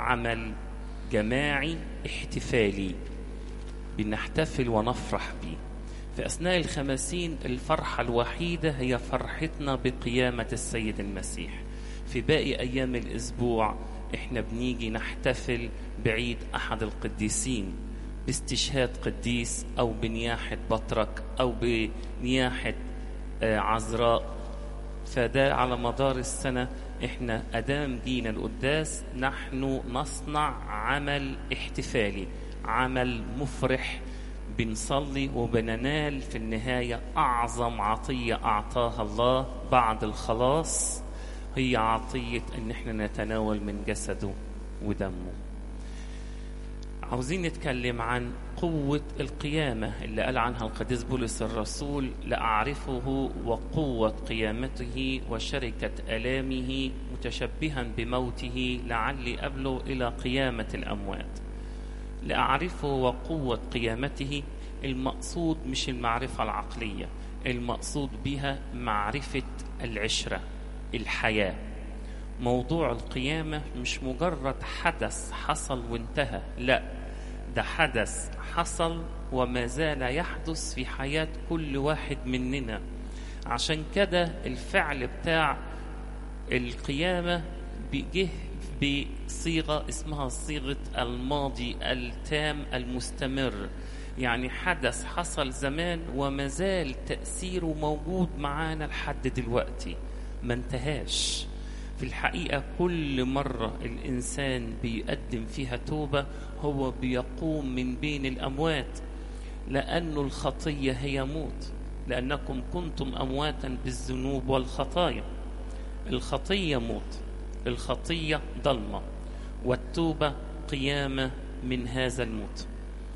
عمل جماعي احتفالي بنحتفل ونفرح به في أثناء الخمسين الفرحة الوحيدة هي فرحتنا بقيامة السيد المسيح في باقي أيام الأسبوع إحنا بنيجي نحتفل بعيد أحد القديسين باستشهاد قديس أو بنياحة بطرك أو بنياحة عذراء فده على مدار السنة إحنا أدام جينا القداس نحن نصنع عمل احتفالي عمل مفرح بنصلي وبننال في النهاية أعظم عطية أعطاها الله بعد الخلاص هي عطية أن احنا نتناول من جسده ودمه عاوزين نتكلم عن قوة القيامة اللي قال عنها القديس بولس الرسول لأعرفه وقوة قيامته وشركة ألامه متشبها بموته لعلي أبلغ إلى قيامة الأموات لأعرفه وقوة قيامته المقصود مش المعرفة العقلية المقصود بها معرفة العشرة الحياة موضوع القيامة مش مجرد حدث حصل وانتهى لا ده حدث حصل وما زال يحدث في حياة كل واحد مننا عشان كده الفعل بتاع القيامة بيجه بصيغة اسمها صيغة الماضي التام المستمر يعني حدث حصل زمان وما زال تأثيره موجود معانا لحد دلوقتي ما انتهاش في الحقيقة كل مرة الإنسان بيقدم فيها توبة هو بيقوم من بين الأموات لأن الخطية هي موت لأنكم كنتم أمواتا بالذنوب والخطايا الخطية موت الخطية ضلمة والتوبة قيامة من هذا الموت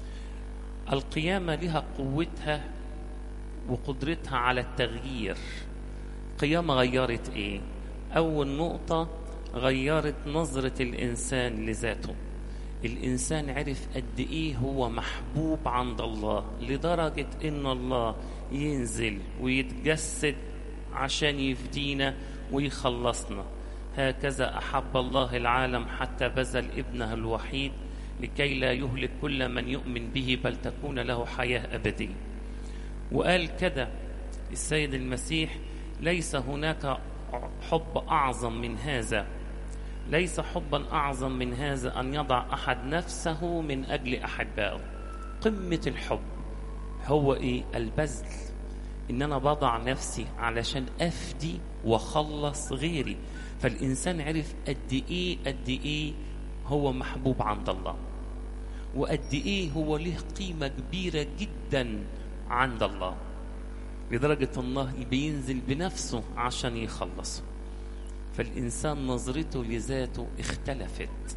القيامة لها قوتها وقدرتها على التغيير قيامة غيرت ايه اول نقطة غيرت نظرة الانسان لذاته الانسان عرف قد ايه هو محبوب عند الله لدرجة ان الله ينزل ويتجسد عشان يفدينا ويخلصنا هكذا احب الله العالم حتى بذل ابنه الوحيد لكي لا يهلك كل من يؤمن به بل تكون له حياه ابديه وقال كده السيد المسيح ليس هناك حب اعظم من هذا ليس حبا اعظم من هذا ان يضع احد نفسه من اجل احبائه قمه الحب هو ايه البذل ان انا بضع نفسي علشان افدي واخلص غيري فالانسان عرف قد ايه قد ايه هو محبوب عند الله وقد ايه هو له قيمه كبيره جدا عند الله لدرجه الله بينزل بنفسه عشان يخلصه فالانسان نظرته لذاته اختلفت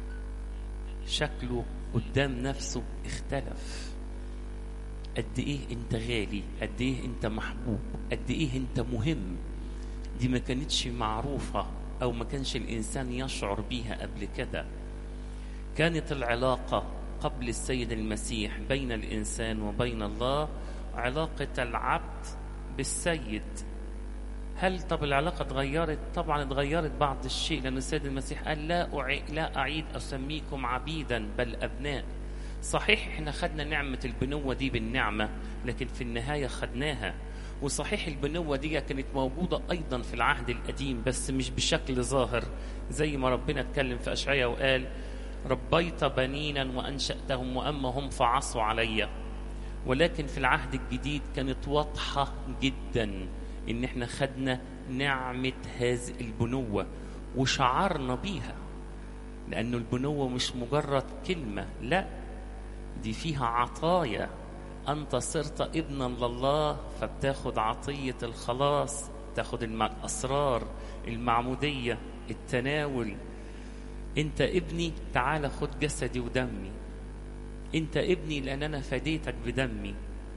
شكله قدام نفسه اختلف قد ايه انت غالي قد ايه انت محبوب قد ايه انت مهم دي ما كانتش معروفة او ما كانش الانسان يشعر بيها قبل كده كانت العلاقة قبل السيد المسيح بين الانسان وبين الله علاقة العبد بالسيد هل طب العلاقة اتغيرت؟ طبعا اتغيرت بعض الشيء لأن السيد المسيح قال لا أعي... لا أعيد أسميكم عبيدا بل أبناء. صحيح احنا خدنا نعمة البنوة دي بالنعمة لكن في النهاية خدناها وصحيح البنوة دي كانت موجودة أيضا في العهد القديم بس مش بشكل ظاهر زي ما ربنا اتكلم في أشعياء وقال ربيت بنينا وأنشأتهم وأما هم فعصوا علي ولكن في العهد الجديد كانت واضحة جدا إن احنا خدنا نعمة هذه البنوة وشعرنا بيها لأن البنوة مش مجرد كلمة لا دي فيها عطايا أنت صرت ابنا لله فبتاخد عطية الخلاص تاخد الأسرار المعمودية التناول أنت ابني تعال خد جسدي ودمي أنت ابني لأن أنا فديتك بدمي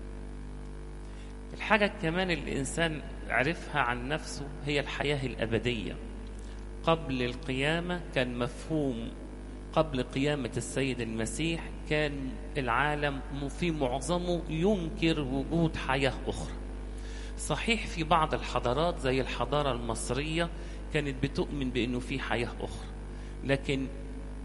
الحاجة كمان اللي الإنسان عرفها عن نفسه هي الحياة الأبدية قبل القيامة كان مفهوم قبل قيامة السيد المسيح كان العالم في معظمه ينكر وجود حياة أخرى صحيح في بعض الحضارات زي الحضارة المصرية كانت بتؤمن بأنه في حياة أخرى لكن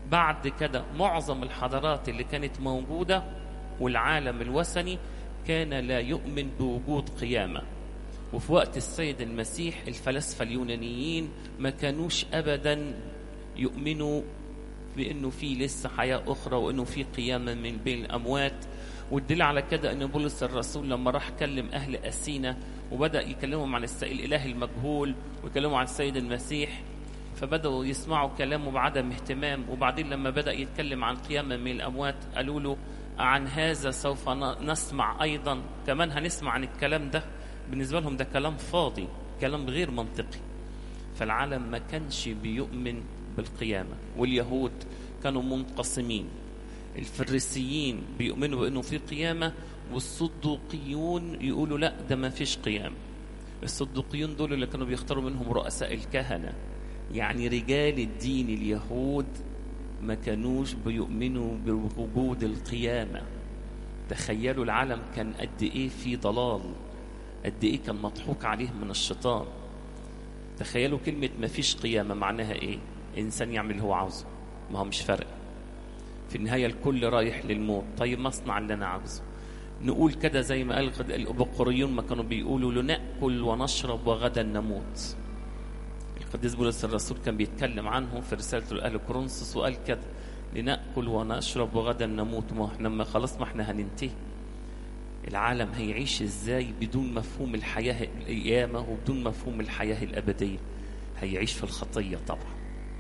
بعد كده معظم الحضارات اللي كانت موجودة والعالم الوثني كان لا يؤمن بوجود قيامة وفي وقت السيد المسيح الفلاسفة اليونانيين ما كانوش أبدا يؤمنوا بأنه في لسه حياة أخرى وأنه في قيامة من بين الأموات والدليل على كده أن بولس الرسول لما راح كلم أهل أسينا وبدأ يكلمهم عن الإله المجهول ويكلمهم عن السيد المسيح فبدأوا يسمعوا كلامه بعدم اهتمام وبعدين لما بدأ يتكلم عن قيامة من الأموات قالوا له عن هذا سوف نسمع أيضا كمان هنسمع عن الكلام ده بالنسبة لهم ده كلام فاضي كلام غير منطقي فالعالم ما كانش بيؤمن بالقيامة واليهود كانوا منقسمين الفريسيين بيؤمنوا بأنه في قيامة والصدوقيون يقولوا لا ده ما فيش قيامة الصدوقيون دول اللي كانوا بيختاروا منهم رؤساء الكهنة يعني رجال الدين اليهود ما كانوش بيؤمنوا بوجود القيامة تخيلوا العالم كان قد ايه في ضلال قد ايه كان مضحوك عليه من الشيطان تخيلوا كلمة ما فيش قيامة معناها ايه انسان يعمل اللي هو عاوزه ما هو مش فرق في النهاية الكل رايح للموت طيب ما اصنع اللي انا عاوزه نقول كده زي ما قال الأبقريون ما كانوا بيقولوا لنأكل ونشرب وغدا نموت القديس بولس الرسول كان بيتكلم عنهم في رسالته لأهل كورنثوس وقال كده لنأكل ونشرب وغدا نموت ما احنا ما خلاص ما احنا هننتهي العالم هيعيش ازاي بدون مفهوم الحياة القيامة وبدون مفهوم الحياة الأبدية هيعيش في الخطية طبعا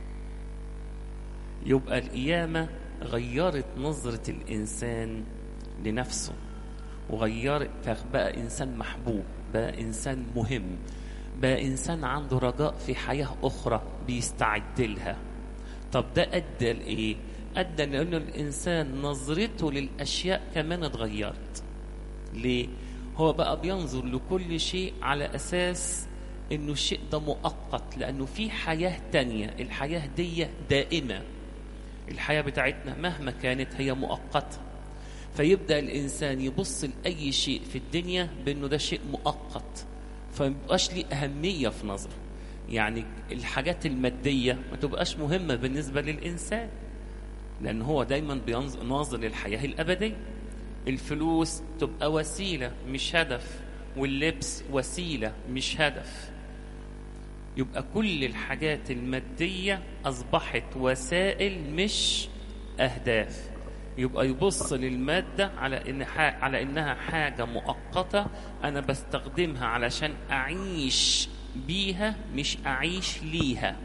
يبقى القيامة غيرت نظرة الإنسان لنفسه وغيرت فبقى إنسان محبوب بقى إنسان مهم بقى إنسان عنده رجاء في حياة أخرى بيستعد لها طب ده أدى لإيه؟ أدى لأن الإنسان نظرته للأشياء كمان اتغيرت ليه؟ هو بقى بينظر لكل شيء على أساس إنه الشيء ده مؤقت لأنه في حياة تانية الحياة دي دائمة الحياة بتاعتنا مهما كانت هي مؤقتة فيبدأ الإنسان يبص لأي شيء في الدنيا بأنه ده شيء مؤقت فميبقاش ليه أهمية في نظره يعني الحاجات المادية ما تبقاش مهمة بالنسبة للإنسان لأن هو دايما بينظر للحياة الأبدية الفلوس تبقى وسيلة مش هدف واللبس وسيلة مش هدف يبقى كل الحاجات المادية أصبحت وسائل مش أهداف يبقى يبص للمادة على إن على إنها حاجة مؤقتة أنا بستخدمها علشان أعيش بيها مش أعيش ليها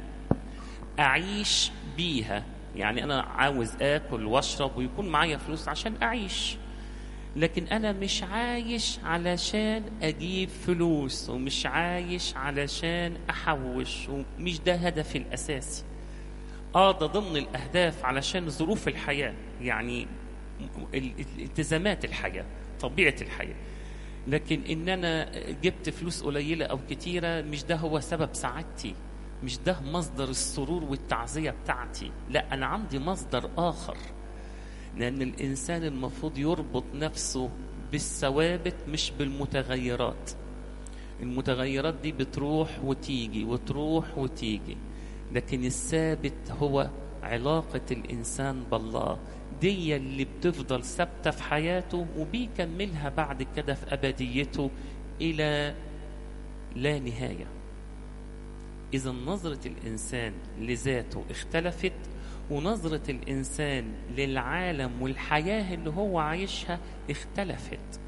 أعيش بيها يعني أنا عاوز آكل وأشرب ويكون معايا فلوس عشان أعيش لكن أنا مش عايش علشان أجيب فلوس ومش عايش علشان أحوش ومش ده هدفي الأساسي آه ده ضمن الأهداف علشان ظروف الحياة يعني التزامات الحياة طبيعة الحياة لكن إن أنا جبت فلوس قليلة أو كتيرة مش ده هو سبب سعادتي مش ده مصدر السرور والتعزية بتاعتي لا أنا عندي مصدر آخر لأن الإنسان المفروض يربط نفسه بالثوابت مش بالمتغيرات المتغيرات دي بتروح وتيجي وتروح وتيجي لكن الثابت هو علاقة الإنسان بالله دي اللي بتفضل ثابتة في حياته وبيكملها بعد كده في أبديته إلى لا نهاية إذا نظرة الإنسان لذاته اختلفت ونظرة الإنسان للعالم والحياة اللي هو عايشها اختلفت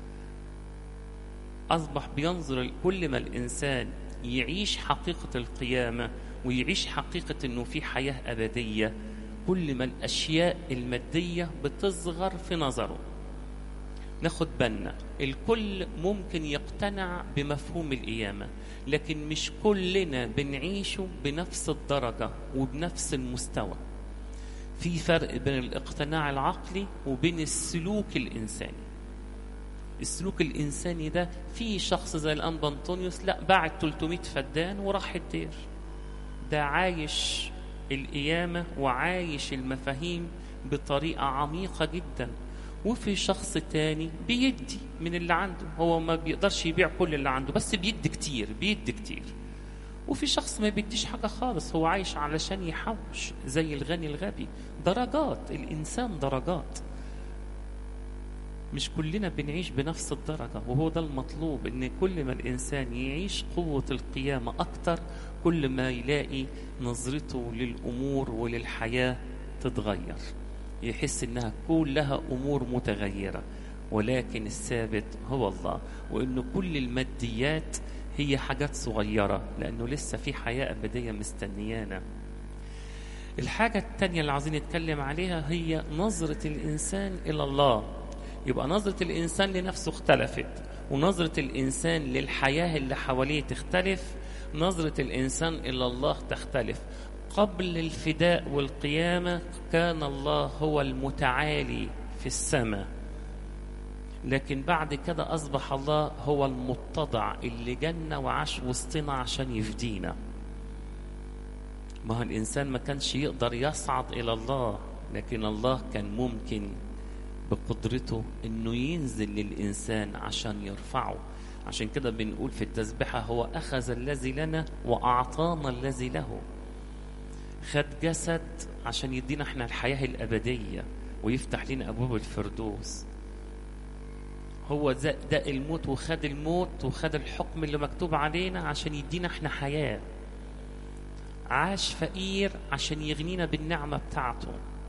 أصبح بينظر كل ما الإنسان يعيش حقيقة القيامة ويعيش حقيقة أنه في حياة أبدية كل ما الأشياء المادية بتصغر في نظره ناخد بالنا الكل ممكن يقتنع بمفهوم القيامة لكن مش كلنا بنعيشه بنفس الدرجة وبنفس المستوى في فرق بين الاقتناع العقلي وبين السلوك الإنساني السلوك الإنساني ده في شخص زي الأنبا أنطونيوس لا باعت 300 فدان وراح الدير ده عايش القيامة وعايش المفاهيم بطريقة عميقة جدا وفي شخص تاني بيدي من اللي عنده هو ما بيقدرش يبيع كل اللي عنده بس بيدي كتير بيدي كتير وفي شخص ما بيديش حاجة خالص هو عايش علشان يحوش زي الغني الغبي درجات الإنسان درجات مش كلنا بنعيش بنفس الدرجة وهو ده المطلوب ان كل ما الانسان يعيش قوة القيامة اكتر كل ما يلاقي نظرته للامور وللحياة تتغير يحس انها كلها امور متغيرة ولكن الثابت هو الله وانه كل الماديات هي حاجات صغيرة لانه لسه في حياة ابدية مستنيانا الحاجة التانية اللي عايزين نتكلم عليها هي نظرة الإنسان إلى الله يبقى نظرة الإنسان لنفسه اختلفت ونظرة الإنسان للحياة اللي حواليه تختلف نظرة الإنسان إلى الله تختلف قبل الفداء والقيامة كان الله هو المتعالي في السماء لكن بعد كده أصبح الله هو المتضع اللي جنة وعاش وسطنا عشان يفدينا ما هو الإنسان ما كانش يقدر يصعد إلى الله لكن الله كان ممكن بقدرته انه ينزل للانسان عشان يرفعه عشان كده بنقول في التسبيحه هو اخذ الذي لنا واعطانا الذي له خد جسد عشان يدينا احنا الحياه الابديه ويفتح لنا ابواب الفردوس هو ده الموت وخد الموت وخد الحكم اللي مكتوب علينا عشان يدينا احنا حياه عاش فقير عشان يغنينا بالنعمه بتاعته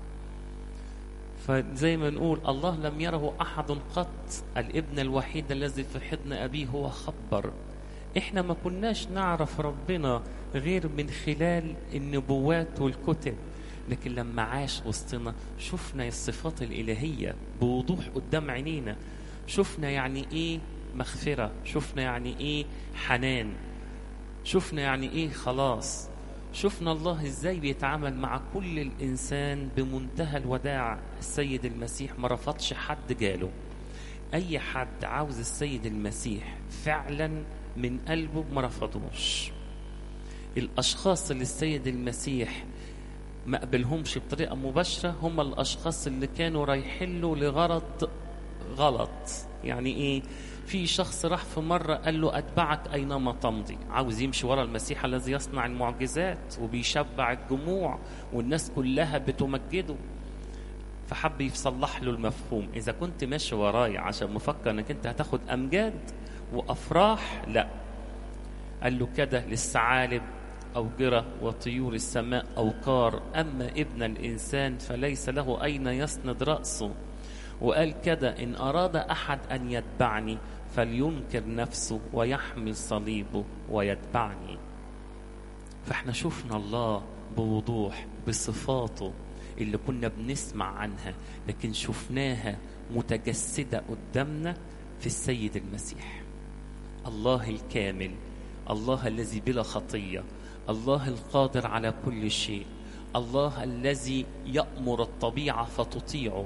فزي ما نقول الله لم يره أحد قط الابن الوحيد الذي في حضن أبيه هو خبر إحنا ما كناش نعرف ربنا غير من خلال النبوات والكتب لكن لما عاش وسطنا شفنا الصفات الإلهية بوضوح قدام عينينا شفنا يعني إيه مغفرة شفنا يعني إيه حنان شفنا يعني إيه خلاص شفنا الله ازاي بيتعامل مع كل الانسان بمنتهى الوداع السيد المسيح ما رفضش حد جاله اي حد عاوز السيد المسيح فعلا من قلبه ما رفضوش الاشخاص اللي السيد المسيح ما قبلهمش بطريقه مباشره هم الاشخاص اللي كانوا رايحين له لغرض غلط يعني ايه في شخص راح في مرة قال له أتبعك أينما تمضي عاوز يمشي ورا المسيح الذي يصنع المعجزات وبيشبع الجموع والناس كلها بتمجده فحب يصلح له المفهوم إذا كنت ماشي ورايا عشان مفكر أنك أنت هتاخد أمجاد وأفراح لا قال له كده للثعالب أوجرة وطيور السماء أوقار أما ابن الإنسان فليس له أين يسند رأسه وقال كده إن أراد أحد أن يتبعني فلينكر نفسه ويحمل صليبه ويتبعني فاحنا شفنا الله بوضوح بصفاته اللي كنا بنسمع عنها لكن شفناها متجسدة قدامنا في السيد المسيح الله الكامل الله الذي بلا خطية الله القادر على كل شيء الله الذي يأمر الطبيعة فتطيعه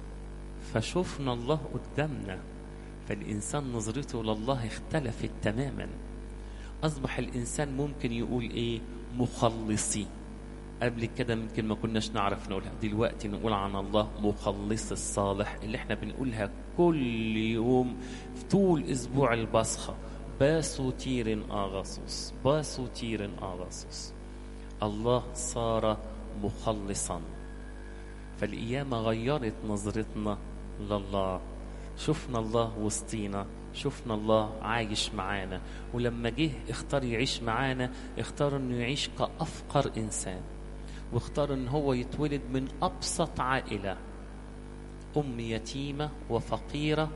فشفنا الله قدامنا فالإنسان نظرته لله اختلفت تماما أصبح الإنسان ممكن يقول إيه مخلصي قبل كده ممكن ما كناش نعرف نقولها دلوقتي نقول عن الله مخلص الصالح اللي احنا بنقولها كل يوم في طول اسبوع البصخة باسوتير اغاثوس باسوتير اغاثوس الله صار مخلصا فالقيامة غيرت نظرتنا لله شفنا الله وسطينا شفنا الله عايش معانا ولما جه اختار يعيش معانا اختار انه يعيش كأفقر انسان واختار ان هو يتولد من ابسط عائلة ام يتيمة وفقيرة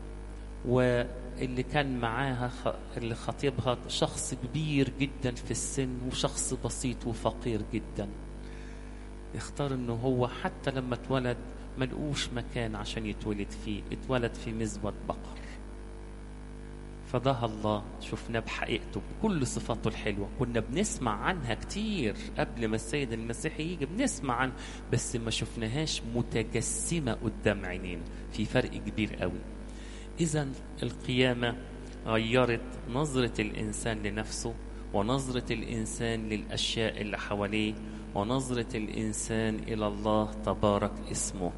واللي كان معاها خ... اللي خطيبها شخص كبير جدا في السن وشخص بسيط وفقير جدا اختار انه هو حتى لما اتولد ملقوش مكان عشان يتولد فيه اتولد في مزود بقر فده الله شفناه بحقيقته بكل صفاته الحلوة كنا بنسمع عنها كتير قبل ما السيد المسيح يجي بنسمع عنها بس ما شفناهاش متجسمة قدام عينينا في فرق كبير قوي إذا القيامة غيرت نظرة الإنسان لنفسه ونظرة الإنسان للأشياء اللي حواليه ونظرة الإنسان إلى الله تبارك اسمه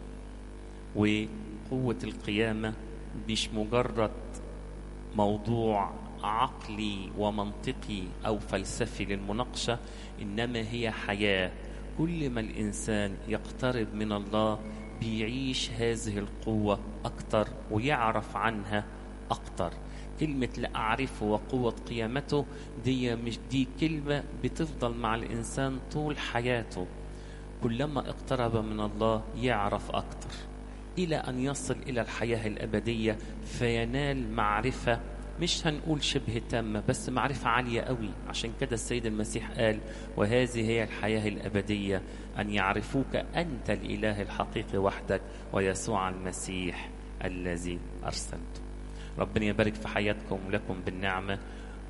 وقوة القيامة مش مجرد موضوع عقلي ومنطقي أو فلسفي للمناقشة إنما هي حياة كل ما الإنسان يقترب من الله بيعيش هذه القوة أكتر ويعرف عنها أكتر كلمة لأعرفه وقوة قيامته دي مش دي كلمة بتفضل مع الإنسان طول حياته كلما اقترب من الله يعرف أكتر إلى أن يصل إلى الحياة الأبدية فينال معرفة مش هنقول شبه تامة بس معرفة عالية قوي عشان كده السيد المسيح قال وهذه هي الحياة الأبدية أن يعرفوك أنت الإله الحقيقي وحدك ويسوع المسيح الذي أرسلته ربنا يبارك في حياتكم لكم بالنعمة